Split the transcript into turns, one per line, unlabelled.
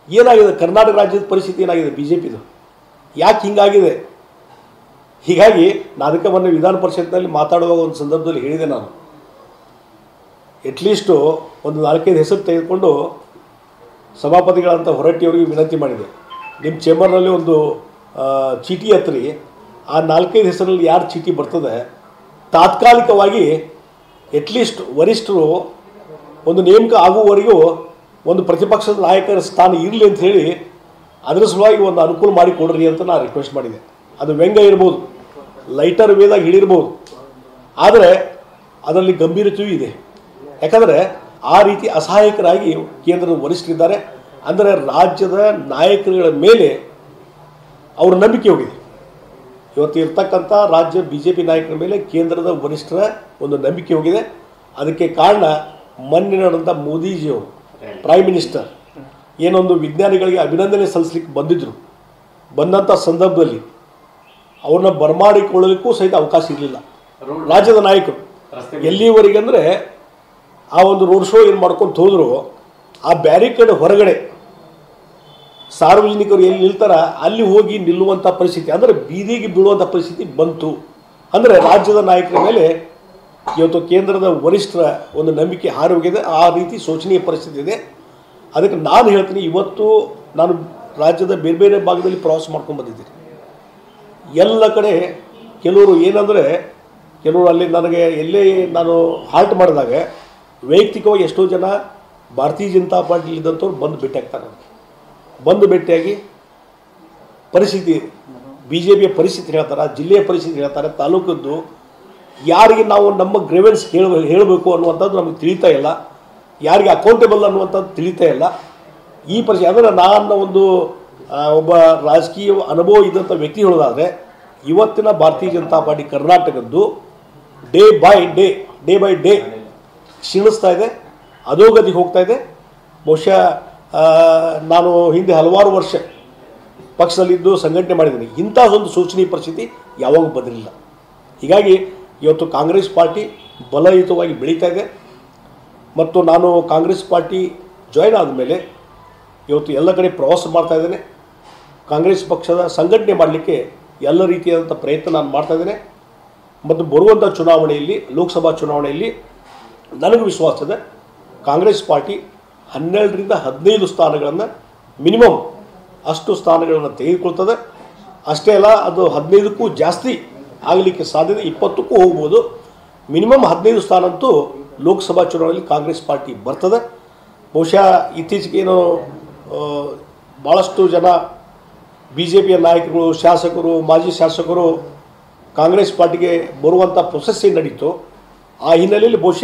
ಏನಾಗಿದೆ ಕರ್ನಾಟಕ ರಾಜ್ಯದ ಪರಿಸ್ಥಿತಿ ಏನಾಗಿದೆ ಬಿ ಜೆ ಪಿದು ಯಾಕೆ ಹಿಂಗಾಗಿದೆ ಹೀಗಾಗಿ ನಾನು ಅದಕ್ಕೆ ಮೊನ್ನೆ ವಿಧಾನ ಪರಿಷತ್ನಲ್ಲಿ ಮಾತಾಡುವಾಗ ಒಂದು ಸಂದರ್ಭದಲ್ಲಿ ಹೇಳಿದೆ ನಾನು ಎಟ್ಲೀಸ್ಟು ಒಂದು ನಾಲ್ಕೈದು ಹೆಸರು ತೆಗೆದುಕೊಂಡು ಸಭಾಪತಿಗಳಂತ ಹೊರಟ್ಟಿಯವರಿಗೆ ವಿನಂತಿ ಮಾಡಿದೆ ನಿಮ್ಮ ಚೇಂಬರ್ನಲ್ಲಿ ಒಂದು ಆ, ಚೀಟಿ ಹತ್ರಿ ಆ ನಾಲ್ಕೈದು ಹೆಸರಲ್ಲಿ ಯಾರು ಚೀಟಿ ಬರ್ತದೆ ತಾತ್ಕಾಲಿಕವಾಗಿ ಎಟ್ಲೀಸ್ಟ್ ವರಿಷ್ಠರು ಒಂದು ನೇಮಕ ಆಗುವವರೆಗೂ ಒಂದು ಪ್ರತಿಪಕ್ಷದ ನಾಯಕರ ಸ್ಥಾನ ಇರಲಿ ಅಂತ ಹೇಳಿ ಅದರ ಸಲುವಾಗಿ ಒಂದು ಅನುಕೂಲ ಮಾಡಿ ಕೊಡ್ರಿ ಅಂತ ನಾನು ರಿಕ್ವೆಸ್ಟ್ ಮಾಡಿದೆ ಅದು ವ್ಯಂಗ್ಯ ಇರ್ಬೋದು ಲೈಟರ್ ವೇದಾಗ ಹಿಡಿರ್ಬೋದು ಆದರೆ ಅದರಲ್ಲಿ ಗಂಭೀರತೆಯೂ ಇದೆ ಯಾಕಂದರೆ ಆ ರೀತಿ ಅಸಹಾಯಕರಾಗಿ ಕೇಂದ್ರದ ವರಿಷ್ಠರಿದ್ದಾರೆ ಅಂದರೆ ರಾಜ್ಯದ ನಾಯಕರುಗಳ ಮೇಲೆ ಅವರ ನಂಬಿಕೆ ಹೋಗಿದೆ ಇವತ್ತು ಇರ್ತಕ್ಕಂಥ ರಾಜ್ಯ ಬಿ ಜೆ ಪಿ ನಾಯಕರ ಮೇಲೆ ಕೇಂದ್ರದ ವರಿಷ್ಠರ ಒಂದು ನಂಬಿಕೆ ಹೋಗಿದೆ ಅದಕ್ಕೆ ಕಾರಣ ಮೊನ್ನೆ ನಡೆದಂಥ ಮೋದಿಜಿಯವರು ಪ್ರೈಮ್ ಮಿನಿಸ್ಟರ್ ಏನೊಂದು ವಿಜ್ಞಾನಿಗಳಿಗೆ ಅಭಿನಂದನೆ ಸಲ್ಲಿಸ್ಲಿಕ್ಕೆ ಬಂದಿದ್ದರು ಬಂದಂಥ ಸಂದರ್ಭದಲ್ಲಿ ಅವ್ರನ್ನ ಬರಮಾಡಿಕೊಳ್ಳಲಿಕ್ಕೂ ಸಹಿತ ಅವಕಾಶ ಇರಲಿಲ್ಲ ರಾಜ್ಯದ ನಾಯಕರು ಎಲ್ಲಿವರೆಗೆ ಅಂದರೆ ಆ ಒಂದು ರೋಡ್ ಶೋ ಏನು ಮಾಡ್ಕೊಂಡು ಹೋದ್ರು ಆ ಬ್ಯಾರಿಕೇಡ್ ಹೊರಗಡೆ ಸಾರ್ವಜನಿಕರು ಎಲ್ಲಿ ನಿಲ್ತಾರ ಅಲ್ಲಿ ಹೋಗಿ ನಿಲ್ಲುವಂಥ ಪರಿಸ್ಥಿತಿ ಅಂದರೆ ಬೀದಿಗೆ ಬೀಳುವಂಥ ಪರಿಸ್ಥಿತಿ ಬಂತು ಅಂದರೆ ರಾಜ್ಯದ ನಾಯಕರ ಮೇಲೆ ಇವತ್ತು ಕೇಂದ್ರದ ವರಿಷ್ಠರ ಒಂದು ನಂಬಿಕೆ ಹಾರಿ ಹೋಗಿದೆ ಆ ರೀತಿ ಶೋಚನೀಯ ಪರಿಸ್ಥಿತಿ ಇದೆ ಅದಕ್ಕೆ ನಾನು ಹೇಳ್ತೀನಿ ಇವತ್ತು ನಾನು ರಾಜ್ಯದ ಬೇರೆ ಬೇರೆ ಭಾಗದಲ್ಲಿ ಪ್ರವಾಸ ಮಾಡ್ಕೊಂಡು ಬಂದಿದ್ದೀನಿ ಎಲ್ಲ ಕಡೆ ಕೆಲವರು ಏನಂದರೆ ಕೆಲವರು ಅಲ್ಲಿ ನನಗೆ ಎಲ್ಲೇ ನಾನು ಹಾಲ್ಟ್ ಮಾಡಿದಾಗ ವೈಯಕ್ತಿಕವಾಗಿ ಎಷ್ಟೋ ಜನ ಭಾರತೀಯ ಜನತಾ ಪಾರ್ಟಿಲಿದ್ದಂಥವ್ರು ಬಂದು ಭೇಟಿಯಾಗ್ತಾರೆ ನನಗೆ ಬಂದು ಭೇಟಿಯಾಗಿ ಪರಿಸ್ಥಿತಿ ಬಿ ಜೆ ಪಿಯ ಪರಿಸ್ಥಿತಿ ಹೇಳ್ತಾರೆ ಜಿಲ್ಲೆಯ ಪರಿಸ್ಥಿತಿ ಹೇಳ್ತಾರೆ ತಾಲೂಕದ್ದು ಯಾರಿಗೆ ನಾವು ನಮ್ಮ ಗ್ರೆವೆನ್ಸ್ ಹೇಳ ಹೇಳಬೇಕು ಅನ್ನುವಂಥದ್ದು ನಮಗೆ ತಿಳಿತಾ ಇಲ್ಲ ಯಾರಿಗೆ ಅಕೌಂಟೇಬಲ್ ಅನ್ನುವಂಥದ್ದು ತಿಳಿತಾ ಇಲ್ಲ ಈ ಪರಿಸ್ಥಿತಿ ಅಂದರೆ ನಾನು ಒಂದು ಆ, ಒಬ್ಬ ರಾಜಕೀಯ ಅನುಭವ ಇದ್ದಂಥ ವ್ಯಕ್ತಿ ಹೇಳೋದಾದರೆ ಇವತ್ತಿನ ಭಾರತೀಯ ಜನತಾ ಪಾರ್ಟಿ ಕರ್ನಾಟಕದ್ದು day by day day by day ಕ್ಷೀಣಿಸ್ತಾ ಇದೆ ಅಧೋಗತಿಗೆ ಹೋಗ್ತಾ ಇದೆ ಬಹುಶಃ ಆ, ನಾನು ಹಿಂದೆ ಹಲವಾರು ವರ್ಷ ಪಕ್ಷದಲ್ಲಿದ್ದು ಸಂಘಟನೆ ಮಾಡಿದ್ದೀನಿ ಇಂಥ ಒಂದು ಸೂಚನೀಯ ಪರಿಸ್ಥಿತಿ ಯಾವಾಗ ಬಂದಿರಲಿಲ್ಲ ಹೀಗಾಗಿ ಇವತ್ತು ಕಾಂಗ್ರೆಸ್ ಪಾರ್ಟಿ ಬಲಯುತವಾಗಿ ಬೆಳೀತಾ ಇದೆ ಮತ್ತು ನಾನು ಕಾಂಗ್ರೆಸ್ ಪಾರ್ಟಿ ಜಾಯ್ನ್ ಆದಮೇಲೆ ಇವತ್ತು ಎಲ್ಲ ಕಡೆ ಪ್ರವಾಸ ಮಾಡ್ತಾ ಇದ್ದೇನೆ ಕಾಂಗ್ರೆಸ್ ಪಕ್ಷದ ಸಂಘಟನೆ ಮಾಡಲಿಕ್ಕೆ ಎಲ್ಲ ರೀತಿಯಾದಂಥ ಪ್ರಯತ್ನ ನಾನು ಮಾಡ್ತಾ ಇದ್ದೇನೆ ಮತ್ತು ಬರುವಂಥ ಚುನಾವಣೆಯಲ್ಲಿ ಲೋಕಸಭಾ ಚುನಾವಣೆಯಲ್ಲಿ ನನಗೆ ವಿಶ್ವಾಸ ಇದೆ ಕಾಂಗ್ರೆಸ್ ಪಾರ್ಟಿ ಹನ್ನೆರಡರಿಂದ ಹದಿನೈದು ಸ್ಥಾನಗಳನ್ನು ಮಿನಿಮಮ್ ಅಷ್ಟು ಸ್ಥಾನಗಳನ್ನು ತೆಗೆದುಕೊಳ್ತದೆ ಅಷ್ಟೇ ಅಲ್ಲ ಅದು ಹದಿನೈದಕ್ಕೂ ಜಾಸ್ತಿ ಆಗಲಿಕ್ಕೆ ಸಾಧ್ಯತೆ ಇಪ್ಪತ್ತಕ್ಕೂ ಹೋಗ್ಬೋದು ಮಿನಿಮಮ್ ಹದಿನೈದು ಸ್ಥಾನ ಅಂತೂ ಲೋಕಸಭಾ ಚುನಾವಣೆಯಲ್ಲಿ ಕಾಂಗ್ರೆಸ್ ಪಾರ್ಟಿ ಬರ್ತದೆ ಬಹುಶಃ ಇತ್ತೀಚೆಗೆ ಏನು ಆ, ಭಾಳಷ್ಟು ಜನ ಬಿ ಜೆ ಪಿಯ ನಾಯಕರು ಶಾಸಕರು ಮಾಜಿ ಶಾಸಕರು ಕಾಂಗ್ರೆಸ್ ಪಾರ್ಟಿಗೆ ಬರುವಂಥ ಪ್ರೊಸೆಸ್ ಏನು ನಡೀತು ಆ ಹಿನ್ನೆಲೆಯಲ್ಲಿ ಬಹುಶಃ